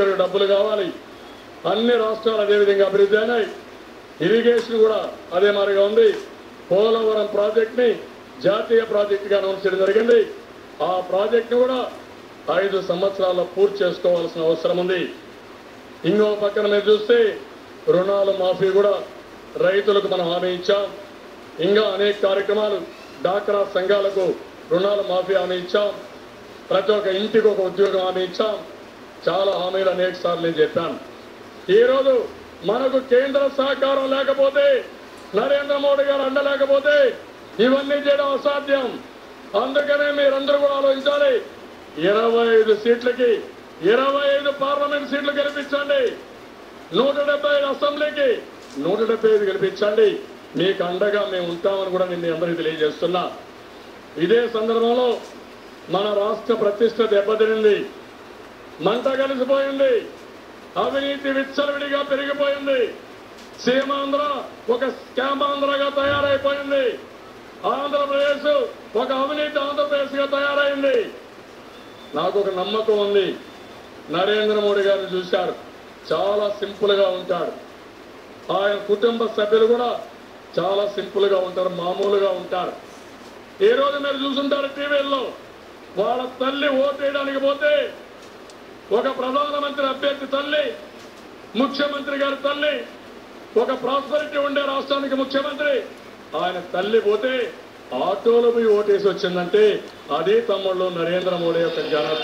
ఇక్కడికి డబ్బులు కావాలి అన్ని రాష్ట్రాలు అదేవిధంగా అభివృద్ధి అయినాయి ఇరిగేషన్ కూడా అదే మాదిరిగా ఉంది పోలవరం ప్రాజెక్ట్ని జాతీయ ప్రాజెక్టుగా అనౌన్స్ చేయడం జరిగింది ఆ ప్రాజెక్ట్ని కూడా ఐదు సంవత్సరాల్లో పూర్తి చేసుకోవాల్సిన అవసరం ఉంది ఇంకో పక్కన మీరు చూస్తే రుణాలు మాఫీ కూడా రైతులకు మనం హామీ ఇచ్చాం ఇంకా అనేక కార్యక్రమాలు డాక్రా సంఘాలకు రుణాలు మాఫీ హామీ ఇచ్చాం ప్రతి ఒక్క ఇంటికి ఒక ఉద్యోగం హామీ ఇచ్చాం చాలా హామీలు అనేక సార్లు నేను చెప్పాను ఈరోజు మనకు కేంద్ర సహకారం లేకపోతే నరేంద్ర మోడీ గారు అండ లేకపోతే ఇవన్నీ చేయడం అసాధ్యం అందుకనే మీరందరూ కూడా ఆలోచించాలి ఇరవై ఐదు సీట్లకి ఇరవై ఐదు పార్లమెంట్ సీట్లు గెలిపించండి నూట డెబ్బై ఐదు అసెంబ్లీకి నూట డెబ్బై ఐదు గెలిపించండి మీకు అండగా మేము ఉంటామని కూడా నేను మీ అందరికీ తెలియజేస్తున్నా ఇదే సందర్భంలో మన రాష్ట్ర ప్రతిష్ట దెబ్బతినింది మంట కలిసిపోయింది అవినీతి విచ్చలవిడిగా పెరిగిపోయింది సీమాంధ్ర ఒక స్కామాంధ్రగా తయారైపోయింది ఆంధ్రప్రదేశ్ ఒక అవినీతి ఆంధ్రప్రదేశ్ గా తయారైంది నాకు ఒక నమ్మకం ఉంది నరేంద్ర మోడీ గారిని చూశారు చాలా సింపుల్ గా ఉంటాడు ఆయన కుటుంబ సభ్యులు కూడా చాలా సింపుల్ గా ఉంటారు మామూలుగా ఉంటారు ఈ రోజు మీరు చూసుంటారు టీవీల్లో వాళ్ళ తల్లి ఓటేయడానికి పోతే ఒక ప్రధానమంత్రి అభ్యర్థి తల్లి ముఖ్యమంత్రి గారి తల్లి ఒక ప్రాస్పరిటీ ఉండే రాష్ట్రానికి ముఖ్యమంత్రి ఆయన తల్లి పోతే ఆటోలో పోయి ఓటేసి వచ్చిందంటే అదే తమ్ముళ్ళు నరేంద్ర మోడీ యొక్క ఘనత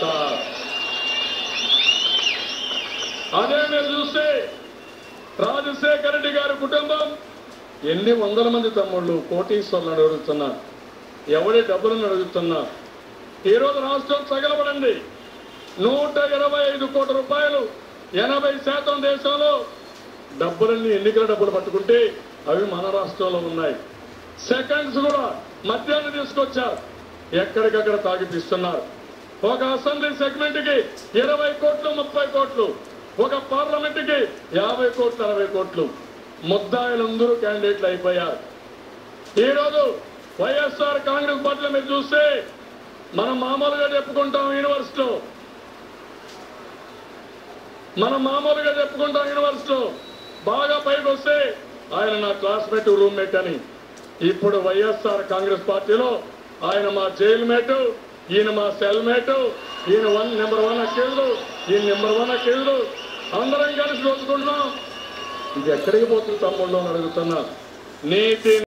అదే మీరు చూస్తే రాజశేఖర రెడ్డి గారి కుటుంబం ఎన్ని వందల మంది తమ్ముళ్ళు కోటీశ్వర్లను అడుగుతున్నా ఎవరి డబ్బులను అడుగుతున్నా ఈరోజు రాష్ట్రం తగలబడింది నూట ఇరవై ఐదు కోట్ల రూపాయలు ఎనభై శాతం దేశంలో డబ్బులన్నీ ఎన్నికల డబ్బులు పట్టుకుంటే అవి మన రాష్ట్రంలో ఉన్నాయి సెకండ్స్ కూడా మద్యాన్ని తీసుకొచ్చారు ఎక్కడికక్కడ తాగిపిస్తున్నారు ఒక అసెంబ్లీ సెగ్మెంట్ కి ఇరవై కోట్లు ముప్పై కోట్లు ఒక పార్లమెంట్ కి యాభై కోట్లు అరవై కోట్లు ముద్దాయిలందరూ క్యాండిడేట్లు అయిపోయారు ఈ రోజు వైఎస్ఆర్ కాంగ్రెస్ పార్టీలో మీరు చూస్తే మనం మామూలుగా చెప్పుకుంటాం యూనివర్సిటీలో మనం మామూలుగా చెప్పుకుంటాం యూనివర్సిటీలో బాగా పైకి వస్తే ఆయన నా క్లాస్మేట్ రూమ్మేట్ అని ఇప్పుడు వైఎస్ఆర్ కాంగ్రెస్ పార్టీలో ఆయన మా జైలు మేట్ ఈయన మా సెల్ మేట్ ఈయన వన్ నెంబర్ వన్ అక్కేళ్ళు ఈయన నెంబర్ వన్ అక్కేళ్ళు అందరం కలిసి రోజుకుంటున్నాం ఇది ఎక్కడికి పోతుంది తమ్ముళ్ళు అని అడుగుతున్నా నీతి